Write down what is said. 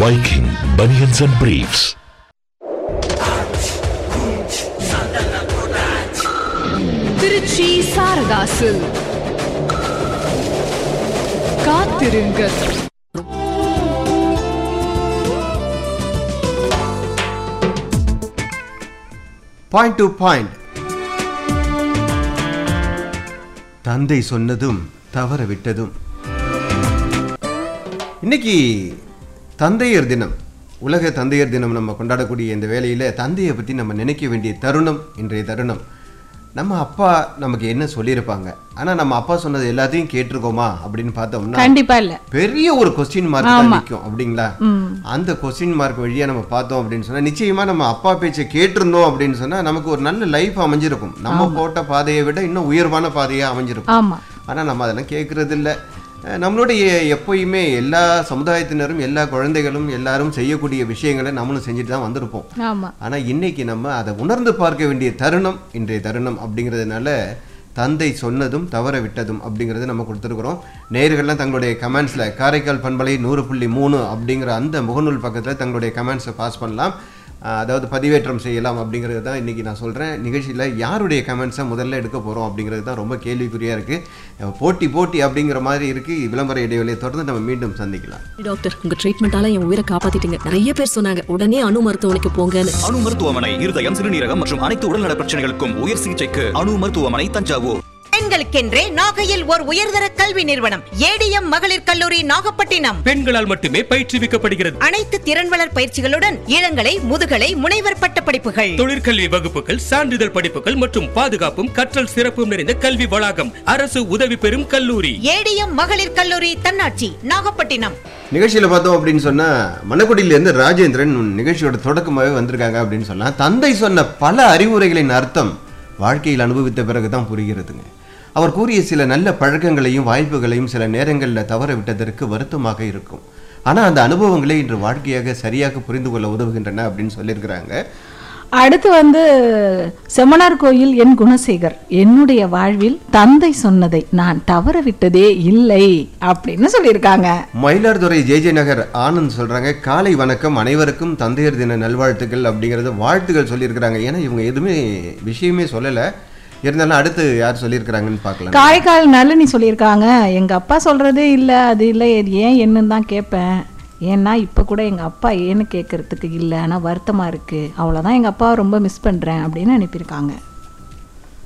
Viking Bunions and Briefs. Trichy சாரதாசு காத்திருங்கள் point to point தந்தை சொன்னதும் தவற விட்டதும் இன்னைக்கு தந்தையர் தினம் உலக தந்தையர் தினம் நம்ம கொண்டாடக்கூடிய இந்த வேளையில் தந்தையை பற்றி நம்ம நினைக்க வேண்டிய தருணம் இன்றைய தருணம் நம்ம அப்பா நமக்கு என்ன சொல்லியிருப்பாங்க ஆனால் நம்ம அப்பா சொன்னது எல்லாத்தையும் கேட்டிருக்கோமா அப்படின்னு பார்த்தோம்னா கண்டிப்பா இல்ல பெரிய ஒரு கொஸ்டின் மார்க் தான் நிற்கும் அப்படிங்களா அந்த கொஸ்டின் மார்க் வழியா நம்ம பார்த்தோம் அப்படின்னு சொன்னா நிச்சயமா நம்ம அப்பா பேச்சை கேட்டிருந்தோம் அப்படின்னு சொன்னா நமக்கு ஒரு நல்ல லைஃப் அமைஞ்சிருக்கும் நம்ம போட்ட பாதையை விட இன்னும் உயர்வான பாதையா அமைஞ்சிருக்கும் ஆமா ஆனா நம்ம அதெல்லாம் கேட்கறது இல்ல அஹ் நம்மளுடைய எப்பயுமே எல்லா சமுதாயத்தினரும் எல்லா குழந்தைகளும் எல்லாரும் செய்யக்கூடிய விஷயங்களை நம்மளும் செஞ்சுட்டு தான் வந்திருப்போம் ஆமா ஆனா இன்னைக்கு நம்ம அதை உணர்ந்து பார்க்க வேண்டிய தருணம் இன்றைய தருணம் அப்படிங்கிறதுனால தந்தை சொன்னதும் தவற விட்டதும் அப்படிங்கிறத நம்ம கொடுத்துருக்குறோம் நேயர்கள்லாம் தங்களுடைய கமெண்ட்ஸில் காரைக்கால் பண்பலை நூறு புள்ளி மூணு அப்படிங்கிற அந்த முகநூல் பக்கத்தில் தங்களுடைய கமெண்ட்ஸை பாஸ் பண்ணலாம் ஆஹ் அதாவது பதிவேற்றம் செய்யலாம் அப்படிங்கிறது தான் இன்றைக்கி நான் சொல்கிறேன் நிகழ்ச்சியில் யாருடைய கமெண்ட்ஸை முதல்ல எடுக்க போகிறோம் அப்படிங்கிறது தான் ரொம்ப கேள்விக்குறியாக இருக்குது போட்டி போட்டி அப்படிங்கிற மாதிரி இருக்குது விளம்பர இடைவெளியை தொடர்ந்து நம்ம மீண்டும் சந்திக்கலாம் டாக்டர் உங்க ட்ரீட்மெண்டால என் உயிரை காப்பாத்திட்டீங்க நிறைய பேர் சொன்னாங்க உடனே அணு மருத்துவமனைக்கு போங்கன்னு அணு மருத்துவமனை இருதயம் சிறுநீரகம் மற்றும் அனைத்து உடல்நல பிரச்சனைகளுக்கும் உயர் சிகிச்சைக்கு அணு மருத்துவமனை தஞ்சாவூர் பெண்களுக்கென்றே நாகையில் ஓர் உயர்தர கல்வி நிறுவனம் ஏடிஎம் மகளிர் கல்லூரி நாகப்பட்டினம் பெண்களால் மட்டுமே பயிற்றுவிக்கப்படுகிறது அனைத்து திறன் வளர் பயிற்சிகளுடன் இளங்கலை முதுகலை முனைவர் பட்ட படிப்புகள் தொழிற்கல்வி வகுப்புகள் சான்றிதழ் படிப்புகள் மற்றும் பாதுகாப்பும் கற்றல் சிறப்பும் நிறைந்த கல்வி வளாகம் அரசு உதவி பெறும் கல்லூரி ஏடிஎம் மகளிர் கல்லூரி தன்னாட்சி நாகப்பட்டினம் நிகழ்ச்சியில் பார்த்தோம் அப்படின்னு சொன்னால் மணக்குடியிலேருந்து ராஜேந்திரன் நிகழ்ச்சியோட தொடக்கமாகவே வந்திருக்காங்க அப்படின்னு சொன்னால் தந்தை சொன்ன பல அறிவுரைகளின் அர்த்தம் வாழ்க்கையில் அனுபவித்த பிறகு தான் புரிகிறதுங்க அவர் கூறிய சில நல்ல பழக்கங்களையும் வாய்ப்புகளையும் சில நேரங்களில் தவற விட்டதற்கு வருத்தமாக இருக்கும் ஆனால் அந்த அனுபவங்களே இன்று வாழ்க்கையாக சரியாக புரிந்து கொள்ள உதவுகின்றன அப்படின்னு சொல்லியிருக்கிறாங்க அடுத்து வந்து செம்மனார் கோயில் என் குணசேகர் என்னுடைய வாழ்வில் தந்தை சொன்னதை நான் தவற விட்டதே இல்லை அப்படின்னு சொல்லியிருக்காங்க மயிலாடுதுறை ஜே ஜே நகர் ஆனந்த் சொல்றாங்க காலை வணக்கம் அனைவருக்கும் தந்தையர் தின நல்வாழ்த்துக்கள் அப்படிங்கறது வாழ்த்துக்கள் சொல்லியிருக்கிறாங்க ஏன்னா இவங்க எதுவுமே விஷயமே சொல்லலை இருந்தாலும் அடுத்து யார் சொல்லியிருக்கிறாங்கன்னு பார்க்கலாம் காரைக்கால் நளினி சொல்லியிருக்காங்க எங்க அப்பா சொல்றதே இல்லை அது இல்லை இது ஏன் என்னன்னு தான் கேட்பேன் ஏன்னா இப்போ கூட எங்கள் அப்பா ஏன்னு கேட்கறதுக்கு இல்லை ஆனால் வருத்தமாக இருக்குது அவ்வளோதான் எங்கள் அப்பாவை ரொம்ப மிஸ் பண்ணுறேன் அப்படின்னு அனுப்பியிருக்காங்க